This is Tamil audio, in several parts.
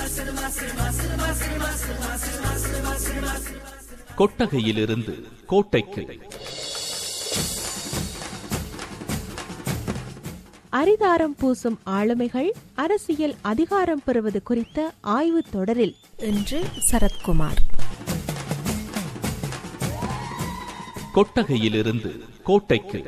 கொட்டகையிலிருந்து கோட்டைக்கு அரிதாரம் பூசும் ஆளுமைகள் அரசியல் அதிகாரம் பெறுவது குறித்த ஆய்வு தொடரில் இன்று சரத்குமார் கொட்டகையிலிருந்து கோட்டைக்கு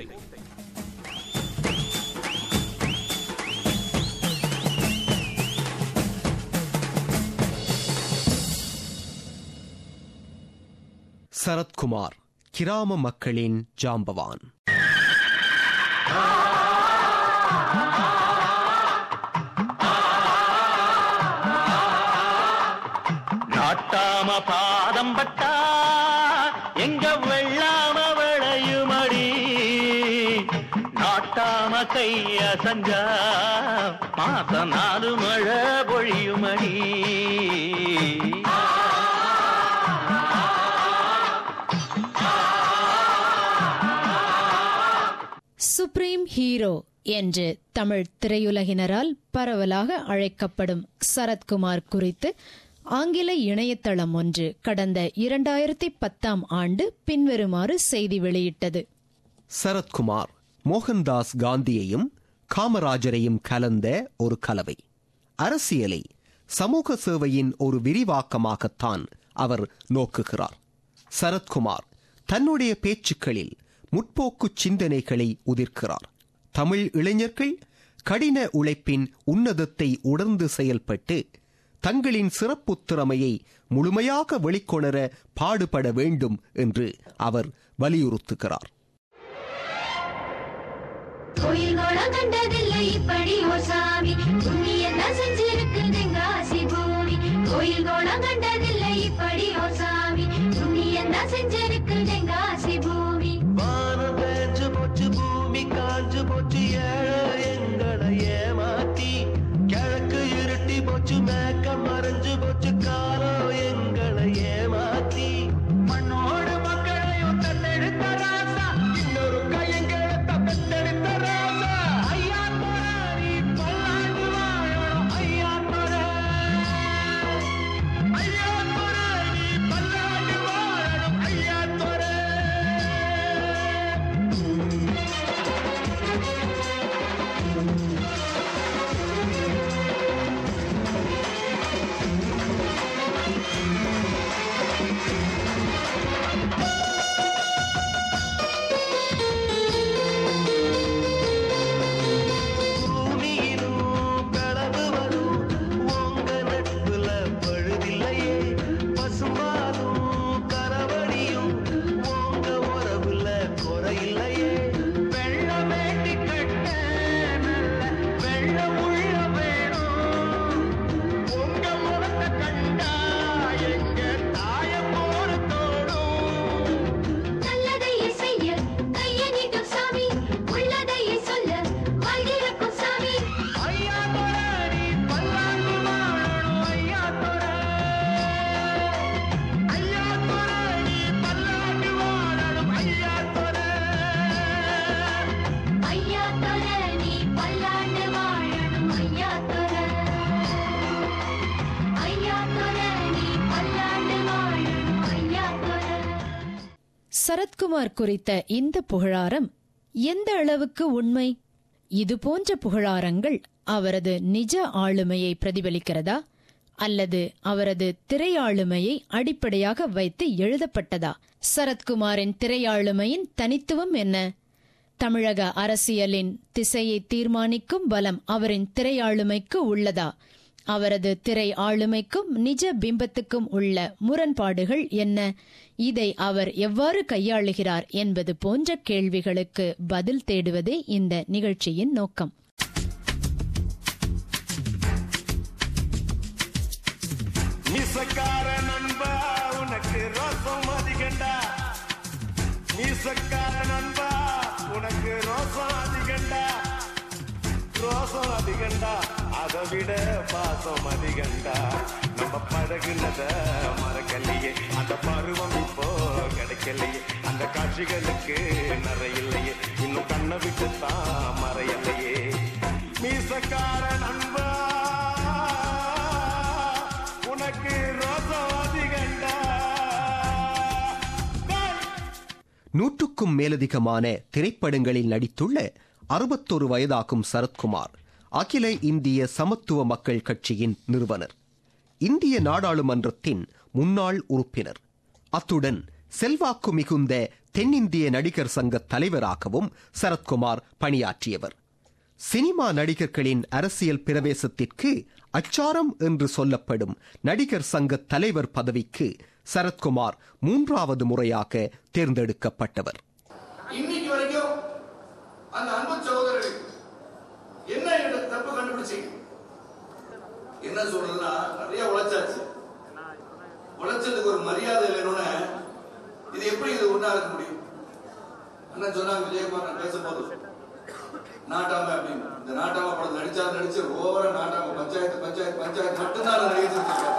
சரத்குமார் கிராம மக்களின் ஜாம்பவான் நாட்டாம பாதம் பட்டா எங்க வெள்ளாம விளையுமடி நாட்டாம கைய சஞ்சா மாச நாலு மழை பொழியுமடி சுப்ரீம் ஹீரோ என்று தமிழ் திரையுலகினரால் பரவலாக அழைக்கப்படும் சரத்குமார் குறித்து ஆங்கில இணையதளம் ஒன்று கடந்த இரண்டாயிரத்தி பத்தாம் ஆண்டு பின்வருமாறு செய்தி வெளியிட்டது சரத்குமார் மோகன்தாஸ் காந்தியையும் காமராஜரையும் கலந்த ஒரு கலவை அரசியலை சமூக சேவையின் ஒரு விரிவாக்கமாகத்தான் அவர் நோக்குகிறார் சரத்குமார் தன்னுடைய பேச்சுக்களில் முற்போக்கு சிந்தனைகளை உதிர்க்கிறார் தமிழ் இளைஞர்கள் கடின உழைப்பின் உன்னதத்தை உணர்ந்து செயல்பட்டு தங்களின் சிறப்பு திறமையை முழுமையாக வெளிக்கொணர பாடுபட வேண்டும் என்று அவர் வலியுறுத்துகிறார் கோயில் கோலம் கண்டதில்லை இப்படி ஓ சாமி புண்ணியம் தான் செஞ்சிருக்குதுங்க ஆசி பூமி கோயில் கோலம் கண்டதில்லை இப்படி ஓ சாமி புண்ணியம் தான் செஞ்சிருக்குதுங்க ஆசி பூமி வானம் பேஞ்சு போச்சு பூமி காஞ்சு போச்சு ஏழை எங்களை ஏமாத்தி கிழக்கு இருட்டி போச்சு மேக்க மறைஞ்சு போச்சு காலம் எங்களை ஏமாத்தி மண்ணோடு மக்களையும் தன்னெடுத்த ராசா இன்னொரு கையங்களை தத்தெடுத்த ராசா ஐயா தொராரி பல்லாண்டு வாழணும் ஐயா தொரா ஐயா தொராரி பல்லாண்டு வாழணும் ஐயா தொரா பூமியிலும் களவு வரும் உங்க நட்புல பழுதில்லையே பசும்பாலும் கரவடியும் உங்க உறவுல குறையில்லையே வெள்ளம் வேண்டி கட்ட நல்ல வெள்ளம் உள்ள வேணும் உங்க முகத்தை கண்டா எங்க தாய போற தோடும் நல்லதையே செய்ய கைய நீட்டும் சாமி உள்ளதையே சொல்ல வாழ்ந்திருக்கும் சாமி ஐயா தொராடி பல்லாண்டு வாழணும் ஐயா தொரா ஐயா தொராடி பல்லாண்டு வாழணும் ஐயா தொரா ஐயா தொர நீ பல்லாண்டு வாழணும் ஐயா தொர ஐயா தொர நீ பல்லாண்டு வாழணும் ஐயா தொர சரத்குமார் குறித்த இந்த புகழாரம் எந்த அளவுக்கு உண்மை இது போன்ற புகழாரங்கள் அவரது நிஜ ஆளுமையை பிரதிபலிக்கிறதா அல்லது அவரது திரையாளுமையை அடிப்படையாக வைத்து எழுதப்பட்டதா சரத்குமாரின் திரையாளுமையின் தனித்துவம் என்ன தமிழக அரசியலின் திசையை தீர்மானிக்கும் பலம் அவரின் திரையாளுமைக்கு உள்ளதா அவரது திரை ஆளுமைக்கும் நிஜ பிம்பத்துக்கும் உள்ள முரண்பாடுகள் என்ன இதை அவர் எவ்வாறு கையாளுகிறார் என்பது போன்ற கேள்விகளுக்கு பதில் தேடுவதே இந்த நிகழ்ச்சியின் நோக்கம் மீசக்கார நண்பா உனக்கு ரோசம் அதிகண்டா மீசக்கார நண்பா உனக்கு ரோசம் அதிகண்டா ரோசம் அதிகண்டா அதை விட பாசம் அதிகண்டா நம்ம பழகுனத மறக்கலையே அந்த பருவம் இப்போ கிடைக்கலையே அந்த காட்சிகளுக்கு நிறையில்லையே இன்னும் கண்ணை விட்டு தான் மறையலையே மீசக்கார நண்பா நூற்றுக்கும் மேலதிகமான திரைப்படங்களில் நடித்துள்ள அறுபத்தொரு வயதாகும் சரத்குமார் அகில இந்திய சமத்துவ மக்கள் கட்சியின் நிறுவனர் இந்திய நாடாளுமன்றத்தின் முன்னாள் உறுப்பினர் அத்துடன் செல்வாக்கு மிகுந்த தென்னிந்திய நடிகர் சங்க தலைவராகவும் சரத்குமார் பணியாற்றியவர் சினிமா நடிகர்களின் அரசியல் பிரவேசத்திற்கு அச்சாரம் என்று சொல்லப்படும் நடிகர் சங்க தலைவர் பதவிக்கு சரத்குமார் மூன்றாவது முறையாக தேர்ந்தெடுக்கப்பட்டவர் இன்னைக்கு வரைக்கும் அந்த அன்பு சகோதரர்கள் என்ன என்னோட தப்பு கண்டுபிடிச்சீங்க என்ன சொல்றதுன்னா நிறைய உழைச்சாச்சு உழைச்சதுக்கு ஒரு மரியாதை வேணும்னு இது எப்படி இது ஒண்ணா இருக்க முடியும் அண்ணன் சொன்னாங்க விஜயகுமார் நான் பேசும்போது நாட்டாம அப்படின்னு இந்த நாட்டாம படம் நடிச்சா நடிச்சு ஓவரா நாட்டாம பஞ்சாயத்து பஞ்சாயத்து பஞ்சாயத்து மட்டும்தான் நடிகர்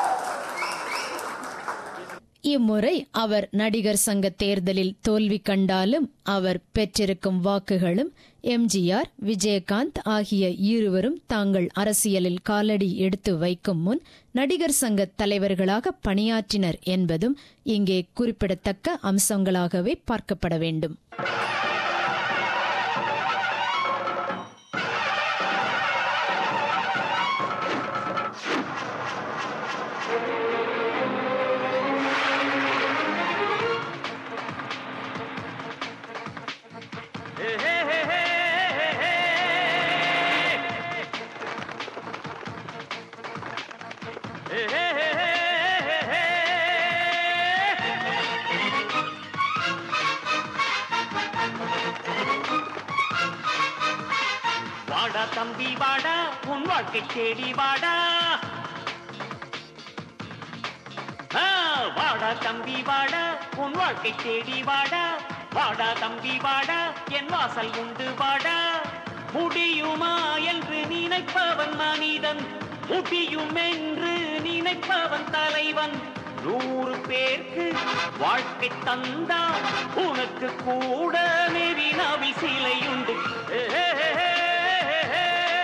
இம்முறை அவர் நடிகர் சங்க தேர்தலில் தோல்வி கண்டாலும் அவர் பெற்றிருக்கும் வாக்குகளும் எம்ஜிஆர் விஜயகாந்த் ஆகிய இருவரும் தாங்கள் அரசியலில் காலடி எடுத்து வைக்கும் முன் நடிகர் சங்க தலைவர்களாக பணியாற்றினர் என்பதும் இங்கே குறிப்பிடத்தக்க அம்சங்களாகவே பார்க்கப்பட வேண்டும் வாடா தம்பி வாடா உன் வாழ்க்கை தேடி வாடா ஆ, வாடா தம்பி வாடா உன் வாழ்க்கை தேடி வாடா வாடா தம்பி வாடா என் வாசல் உண்டு வாடா முடியுமா என்று நினைப்பவன் மனிதன் முடியும் என்று நினைப்பவன் தலைவன் நூறு பேருக்கு வாழ்க்கை தந்தா உனக்கு கூட நெறினாவி சிலையுண்டு ஏ, ஏ, ஏ, ஏ, ஏ,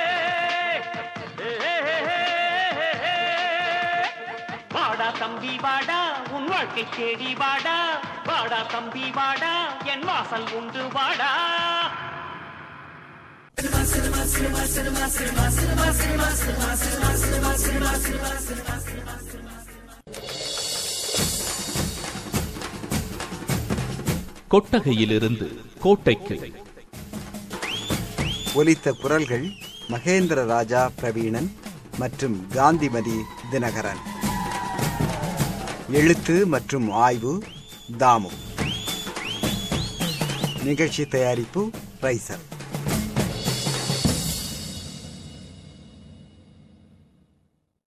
ஏ, ஏ, ஏ, ஏ. வாடா தம்பி வாடா உன் வாழ்க்கை தேடி வாடா வாடா தம்பி வாடா என் வாசல் உண்டு வாடா கொட்டகையிலிருந்து கோட்டைக்கு ஒலித்த குரல்கள் மகேந்திர ராஜா பிரவீணன் மற்றும் காந்திமதி தினகரன் எழுத்து மற்றும் ஆய்வு தாமு நிகழ்ச்சி தயாரிப்பு ரைசல்